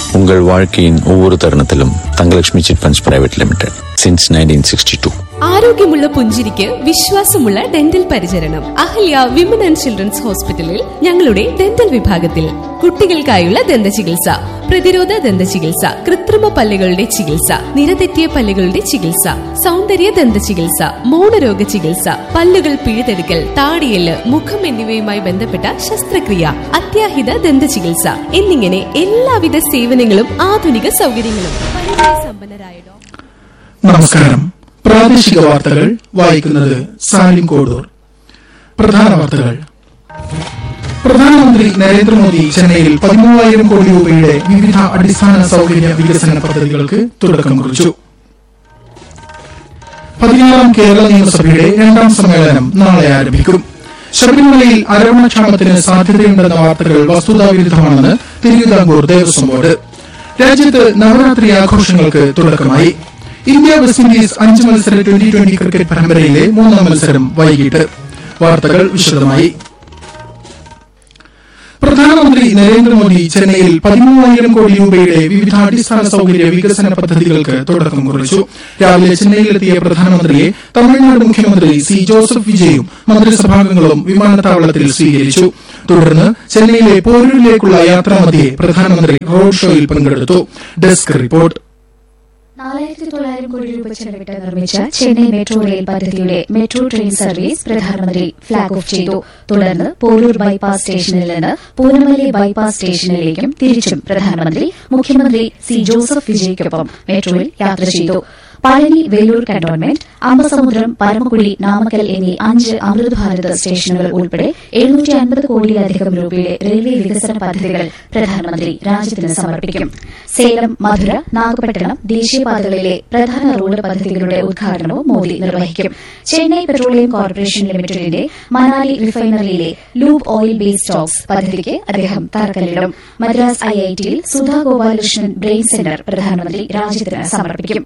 உங்கள் வாழ்க்கையின் ஒவ்வொரு தருணத்திலும் Thangalakshmi chit funds private limited since nineteen sixty two ആരോഗ്യമുള്ള പുഞ്ചിരിക്ക് വിശ്വാസമുള്ള ഡെന്റൽ പരിചരണം അഹല്യ വിമൻ ആൻഡ് ചിൽഡ്രൻസ് ഹോസ്പിറ്റലിൽ ഞങ്ങളുടെ ഡെന്റൽ വിഭാഗത്തിൽ കുട്ടികൾക്കായുള്ള ദന്ത ചികിത്സ പ്രതിരോധ ദന്ത ചികിത്സ കൃത്രിമ പല്ലുകളുടെ ചികിത്സ നിരതെറ്റിയ പല്ലുകളുടെ ചികിത്സ സൗന്ദര്യ ദന്ത ചികിത്സ മൗനരോഗ ചികിത്സ പല്ലുകൾ പിഴുതെടുക്കൽ താടിയല് മുഖം എന്നിവയുമായി ബന്ധപ്പെട്ട ശസ്ത്രക്രിയ അത്യാഹിത ദന്ത ചികിത്സ എന്നിങ്ങനെ എല്ലാവിധ സേവനങ്ങളും ആധുനിക സൗകര്യങ്ങളും സമ്പന്നരായ ഡോക്ടർ നമസ്കാരം പ്രാദേശിക വാർത്തകൾ വായിക്കുന്നത് സാലിം കോഡൂർ പ്രധാന വാർത്തകൾ പ്രധാനമന്ത്രി നരേന്ദ്രമോദി ചെന്നൈയിൽ പതിമൂവായിരം കോടി രൂപയുടെ വിവിധ അടിസ്ഥാന സൗകര്യ വികസന പദ്ധതികൾക്ക് തുടക്കം കുറിച്ചു പതിനാറാം കേരള നിയമസഭയുടെ രണ്ടാം സമ്മേളനം നാളെ ആരംഭിക്കും ശബരിമലയിൽ അരവണക്ഷാമത്തിന് സാധ്യതയുണ്ടെന്ന വാർത്തകൾ വസ്തുതാവിരുദ്ധമാണെന്ന് തിരുവിതാംകൂർ ദേവസ്വം ബോർഡ് രാജ്യത്ത് നവരാത്രി ആഘോഷങ്ങൾക്ക് തുടക്കമായി ഇന്ത്യ വെസ്റ്റ് ഇൻഡീസ് അഞ്ച് മത്സര ട്വന്റി ട്വന്റി ക്രിക്കറ്റ് പരമ്പരയിലെ മൂന്നാം മത്സരം വൈകിട്ട് വാർത്തകൾ വിശദമായി പ്രധാനമന്ത്രി നരേന്ദ്രമോദി ചെന്നൈയിൽ പതിമൂവായിരം കോടി രൂപയുടെ വിവിധ അടിസ്ഥാന സൗകര്യ വികസന പദ്ധതികൾക്ക് തുടക്കം കുറിച്ചു രാവിലെ ചെന്നൈയിലെത്തിയ പ്രധാനമന്ത്രിയെ തമിഴ്നാട് മുഖ്യമന്ത്രി സി ജോസഫ് വിജയും മന്ത്രിസഭാംഗങ്ങളും വിമാനത്താവളത്തിൽ സ്വീകരിച്ചു തുടർന്ന് ചെന്നൈയിലെ പോരൂരിലേക്കുള്ള യാത്രാമധ്യേ പ്രധാനമന്ത്രി റോഡ് ഷോയിൽ പങ്കെടുത്തു ഡെസ്ക് റിപ്പോർട്ട് നാലായിരത്തി തൊള്ളായിരം കോടി രൂപ ചെലവിട്ട് നിർമ്മിച്ച ചെന്നൈ മെട്രോ റെയിൽ പദ്ധതിയുടെ മെട്രോ ട്രെയിൻ സർവീസ് പ്രധാനമന്ത്രി ഫ്ളാഗ് ഓഫ് ചെയ്തു തുടർന്ന് പോരൂർ ബൈപ്പാസ് സ്റ്റേഷനിൽ നിന്ന് പൂനമല്ലി ബൈപ്പാസ് സ്റ്റേഷനിലേക്കും തിരിച്ചും പ്രധാനമന്ത്രി മുഖ്യമന്ത്രി സി ജോസഫ് വിജയ്ക്കൊപ്പം മെട്രോയിൽ യാത്ര ചെയ്തു പഴനി വേലൂർ കന്റോൺമെന്റ് അമ്പസമുദ്രം പരമക്കുടി നാമക്കൽ എന്നീ അഞ്ച് അമൃത് ഭാരത് സ്റ്റേഷനുകൾ ഉൾപ്പെടെ എഴുന്നൂറ്റി അൻപത് കോടിയിലധികം രൂപയുടെ റെയിൽവേ വികസന പദ്ധതികൾ പ്രധാനമന്ത്രി രാജ്യത്തിന് സമർപ്പിക്കും സേലം മധുര നാഗപട്ടണം ദേശീയപാതകളിലെ പ്രധാന റോഡ് പദ്ധതികളുടെ ഉദ്ഘാടനവും മോദി നിർവഹിക്കും ചെന്നൈ പെട്രോളിയം കോർപ്പറേഷൻ ലിമിറ്റഡിന്റെ മനാലി റിഫൈനറിയിലെ ലൂബ് ഓയിൽ ബേസ് സ്റ്റോക്സ് പദ്ധതിക്ക് അദ്ദേഹം തറക്കല്ലിടും മദ്രാസ് ഐഐടിയിൽ സുധാ ഗോപാലകൃഷ്ണൻ ബ്രെയിൻ സെന്റർ പ്രധാനമന്ത്രി രാജ്യത്തിന് സമർപ്പിക്കും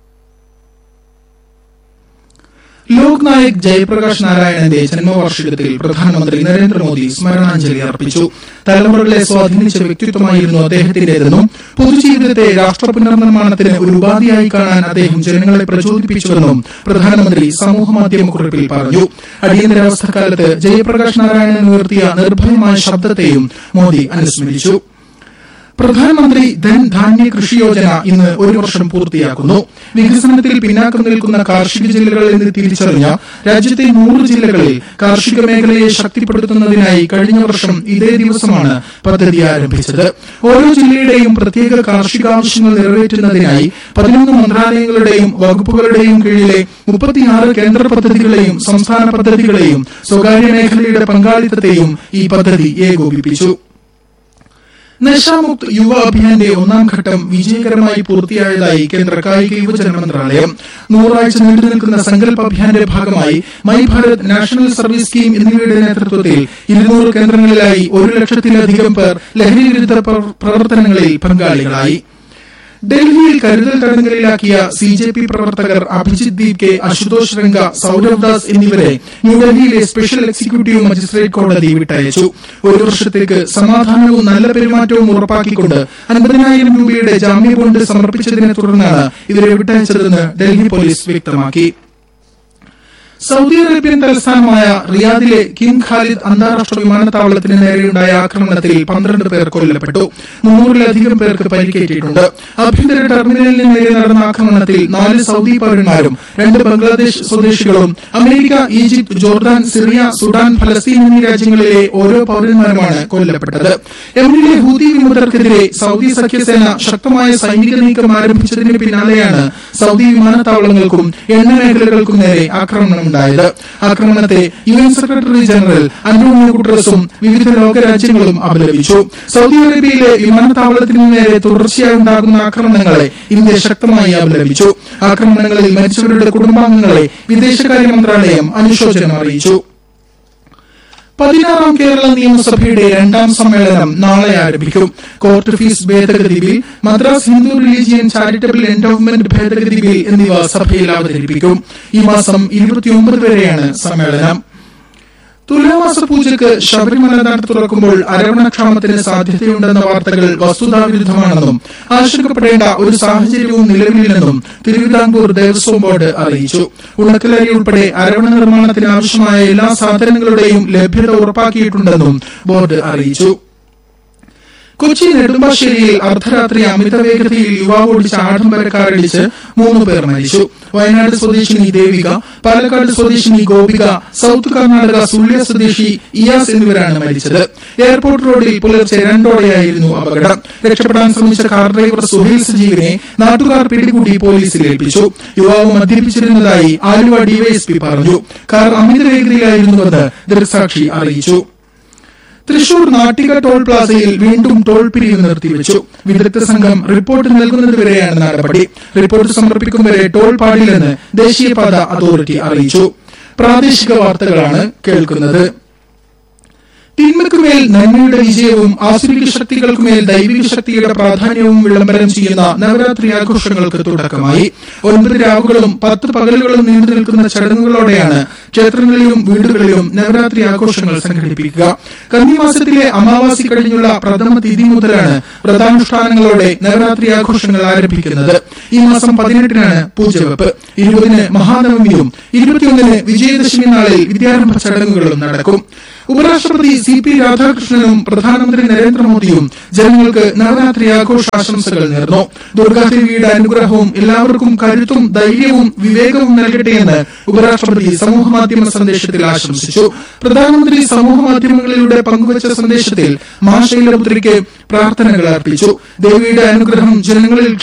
ലോക് നായക് ജയപ്രകാശ് നാരായണന്റെ ജന്മവാർഷികത്തിൽ പ്രധാനമന്ത്രി നരേന്ദ്രമോദി സ്മരണാഞ്ജലി അർപ്പിച്ചു തലമുറകളെ സ്വാധീനിച്ച വ്യക്തിത്വമായിരുന്നു അദ്ദേഹത്തിന്റേതെന്നും പൊതുജീവിതത്തെ രാഷ്ട്ര പുനർനിർമ്മാണത്തിന് ഒരു ഉപാധിയായി കാണാൻ അദ്ദേഹം ജനങ്ങളെ പ്രചോദിപ്പിച്ചുവെന്നും പ്രധാനമന്ത്രി സമൂഹമാധ്യമക്കുറിപ്പിൽ പറഞ്ഞു അടിയന്തരാവസ്ഥക്കാലത്ത് ജയപ്രകാശ് നാരായണൻ ഉയർത്തിയ നിർഭയമായ ശബ്ദത്തെയും മോദി അനുസ്മരിച്ചു പ്രധാനമന്ത്രി ധൻ ധാന്യ കൃഷി യോജന ഇന്ന് ഒരു വർഷം പൂർത്തിയാക്കുന്നു വികസനത്തിൽ പിന്നാക്കം നിൽക്കുന്ന കാർഷിക ജില്ലകളിൽ നിന്ന് തിരിച്ചറിഞ്ഞ രാജ്യത്തെ നൂറ് ജില്ലകളിൽ കാർഷിക മേഖലയെ ശക്തിപ്പെടുത്തുന്നതിനായി കഴിഞ്ഞ വർഷം ഇതേ ദിവസമാണ് പദ്ധതി ആരംഭിച്ചത് ഓരോ ജില്ലയുടെയും പ്രത്യേക കാർഷിക ആവശ്യങ്ങൾ നിറവേറ്റുന്നതിനായി പതിനൊന്ന് മന്ത്രാലയങ്ങളുടെയും വകുപ്പുകളുടെയും കീഴിലെ മുപ്പത്തിയാറ് കേന്ദ്ര പദ്ധതികളെയും സംസ്ഥാന പദ്ധതികളെയും സ്വകാര്യ മേഖലയുടെ പങ്കാളിത്തത്തെയും ഈ പദ്ധതി ഏകോപിപ്പിച്ചു നശാമുക്ത് യുവ അഭിയാന്റെ ഒന്നാം ഘട്ടം വിജയകരമായി പൂർത്തിയായതായി കേന്ദ്ര കായിക യുവജന മന്ത്രാലയം നൂറാഴ്ച നീണ്ടു നിൽക്കുന്ന സങ്കല്പ അഭിയാന്റെ ഭാഗമായി my Bharat national service scheme എന്നിവയുടെ നേതൃത്വത്തിൽ ഇരുന്നൂറ് കേന്ദ്രങ്ങളിലായി ഒരു ലക്ഷത്തിലധികം പേർ ലഹരി വിരുദ്ധ പ്രവർ- പ്രവർത്തനങ്ങളിൽ പങ്കാളികളായി ഡൽഹിയിൽ കരുതൽ തടങ്കലിലാക്കിയ സി ജെ പി പ്രവർത്തകർ അഭിജിത് ദീപ് കെ അശുതോഷ് രംഗ സൌരവ് ദാസ് എന്നിവരെ ന്യൂഡൽഹിയിലെ സ്പെഷ്യൽ എക്സിക്യൂട്ടീവ് മജിസ്ട്രേറ്റ് കോടതി വിട്ടയച്ചു ഒരു വർഷത്തേക്ക് സമാധാനവും നല്ല പെരുമാറ്റവും ഉറപ്പാക്കിക്കൊണ്ട് അൻപതിനായിരം രൂപയുടെ ജാമ്യ ബോണ്ട് സമർപ്പിച്ചതിനെ തുടർന്നാണ് ഇവരെ വിട്ടയച്ചതെന്ന് ഡൽഹി പോലീസ് വ്യക്തമാക്കി സൗദി അറേബ്യൻ തലസ്ഥാനമായ റിയാദിലെ കിങ് ഖാലിദ് അന്താരാഷ്ട്ര വിമാനത്താവളത്തിന് നേരെയുണ്ടായ ആക്രമണത്തിൽ പന്ത്രണ്ട് പേർ കൊല്ലപ്പെട്ടു മുന്നൂറിലധികം പേർക്ക് പരിക്കേറ്റിട്ടുണ്ട് ആഭ്യന്തര ടെർമിനലിന് നേരെ നടന്ന ആക്രമണത്തിൽ നാല് സൗദി പൌരന്മാരും രണ്ട് ബംഗ്ലാദേശ് സ്വദേശികളും America Egypt Jordan Syria Sudan ഫലസ്തീൻ എന്നീ രാജ്യങ്ങളിലെ ഓരോ പൌരന്മാരുമാണ് കൊല്ലപ്പെട്ടത് യമനിലെ ഹൂതി വിമതർക്കെതിരെ സൗദി സഖ്യസേന ശക്തമായ സൈനിക നീക്കം ആരംഭിച്ചതിന് പിന്നാലെയാണ് സൗദി വിമാനത്താവളങ്ങൾക്കും എണ്ണ മേഖലകൾക്കും നേരെ ആക്രമണമുണ്ടായത് ആക്രമണത്തെ U N secretary general Antonio ഗുട്ടറസും വിവിധ ലോകരാജ്യങ്ങളും അപലപിച്ചു സൗദി അറേബ്യയിലെ വിമാനത്താവളത്തിന് നേരെ തുടർച്ചയായി ഉണ്ടാകുന്ന ആക്രമണങ്ങളെ ഇന്ത്യ ശക്തമായി അപലപിച്ചു ആക്രമണങ്ങളിൽ മരിച്ചവരുടെ കുടുംബാംഗങ്ങളെ വിദേശകാര്യ മന്ത്രാലയം അനുശോചനം അറിയിച്ചു പതിനാറാം കേരള നിയമസഭയുടെ രണ്ടാം സമ്മേളനം നാളെ ആരംഭിക്കും കോർട്ട് ഫീസ് ഭേദഗതി bill Madras Hindu religion charitable endowment ഭേദഗതി ബിൽ എന്നിവ സഭയിൽ അവതരിപ്പിക്കും ഈ മാസം ഇരുപത്തിയൊമ്പത് വരെയാണ് സമ്മേളനം തുലാമാസ പൂജയ്ക്ക് ശബരിമല നട തുറക്കുമ്പോൾ അരവണക്ഷാമത്തിന് സാധ്യതയുണ്ടെന്ന വാർത്തകൾ വസ്തുതാവിരുദ്ധമാണെന്നും ആശങ്കപ്പെടേണ്ട ഒരു സാഹചര്യവും നിലവിലില്ലെന്നും തിരുവിതാംകൂർ ദേവസ്വം ബോർഡ് അറിയിച്ചു ഉണക്കലരി ഉൾപ്പെടെ അരവണ നിർമ്മാണത്തിന് ആവശ്യമായ എല്ലാ സാധനങ്ങളുടെയും ലഭ്യത ഉറപ്പാക്കിയിട്ടുണ്ടെന്നും ബോർഡ് അറിയിച്ചു കൊച്ചി നെടുമ്പാശ്ശേരിയിൽ അർദ്ധരാത്രി അമിത വേഗതയിൽ യുവാവ് ഓടിച്ച ആഡംബര കാറിടിച്ച് മൂന്ന് പേർ മരിച്ചു വയനാട് സ്വദേശിനി ദേവിക പാലക്കാട് സ്വദേശിനി ഗോപിക സൌത്ത് കർണാടക സുള്ളിയ സ്വദേശി ഇയാസ് എന്നിവരാണ് മരിച്ചത് എയർപോർട്ട് റോഡിൽ പുലർച്ചെ രണ്ടോടെയായിരുന്നു അപകടം രക്ഷപ്പെടാൻ ശ്രമിച്ച കാർ ഡ്രൈവർ സുഹൈൽ സജീവിനെ നാട്ടുകാർ പിടികൂടി പോലീസിൽ ഏൽപ്പിച്ചു യുവാവ് മദ്യപിച്ചിരുന്നതായി ആലുവ ഡിവൈഎസ്പി പറഞ്ഞു കാർ അമിത വേഗതയിലായിരുന്നുവെന്ന് ദൃക്സാക്ഷി അറിയിച്ചു തൃശൂർ നാട്ടിക ടോൾ പ്ലാസയിൽ വീണ്ടും ടോൾ പിരിവ് നിർത്തിവെച്ചു വിദഗ്ധ സംഘം റിപ്പോർട്ട് നൽകുന്നതുവരെയാണ് നടപടി റിപ്പോർട്ട് സമർപ്പിക്കും വരെ ടോൾ പാടില്ലെന്ന് ദേശീയപാത അതോറിറ്റി അറിയിച്ചു പ്രാദേശിക വാർത്തകളാണ് കേൾക്കുന്നത് തിന്മയ്ക്കുമേൽ നന്മയുടെ വിജയവും ആസുരിക ശക്തികൾക്കുമേൽ ദൈവിക ശക്തിയുടെ പ്രാധാന്യവും വിളംബരം ചെയ്യുന്ന നവരാത്രി ആഘോഷങ്ങൾക്ക് തുടക്കമായി ഒൻപത് രാവുകളും പത്ത് പകലുകളും നീണ്ടു നിൽക്കുന്ന ചടങ്ങുകളോടെയാണ് ക്ഷേത്രങ്ങളിലും വീടുകളിലും നവരാത്രി ആഘോഷങ്ങൾ സംഘടിപ്പിക്കുക കന്നിമാസത്തിലെ അമാവാസി കഴിഞ്ഞുള്ള പ്രഥമ തിഥി മുതലാണ് വ്രതാനുഷ്ഠാനങ്ങളോടെ നവരാത്രി ആഘോഷങ്ങൾ ആരംഭിക്കുന്നത് ഈ മാസം പതിനെട്ടിനാണ് പൂജവെപ്പ് ഇരുപതിന് മഹാനവമിയും ഇരുപത്തിയൊന്നിന് വിജയദശമി നാളിൽ വിദ്യാരംഭ ചടങ്ങുകളും നടക്കും ഉപരാഷ്ട്രപതി സി പി രാധാകൃഷ്ണനും പ്രധാനമന്ത്രി നരേന്ദ്രമോദിയും ജനങ്ങൾക്ക് നവരാത്രി ആഘോഷാശംസകൾ നേർന്നു ദുർഗാദേവിയുടെ അനുഗ്രഹവും എല്ലാവർക്കും കരുത്തും ധൈര്യവും വിവേകവും നൽകട്ടെയെന്ന് ഉപരാഷ്ട്രപതി സമൂഹമാധ്യമ സന്ദേശത്തിൽ ആശംസിച്ചു പ്രധാനമന്ത്രി സമൂഹമാധ്യമങ്ങളിലൂടെ പങ്കുവച്ച സന്ദേശത്തിൽ മാ ശൈലപുത്രിക്ക് പ്രാർത്ഥനകൾ അർപ്പിച്ചു ദേവിയുടെ അനുഗ്രഹം ജനങ്ങളിൽ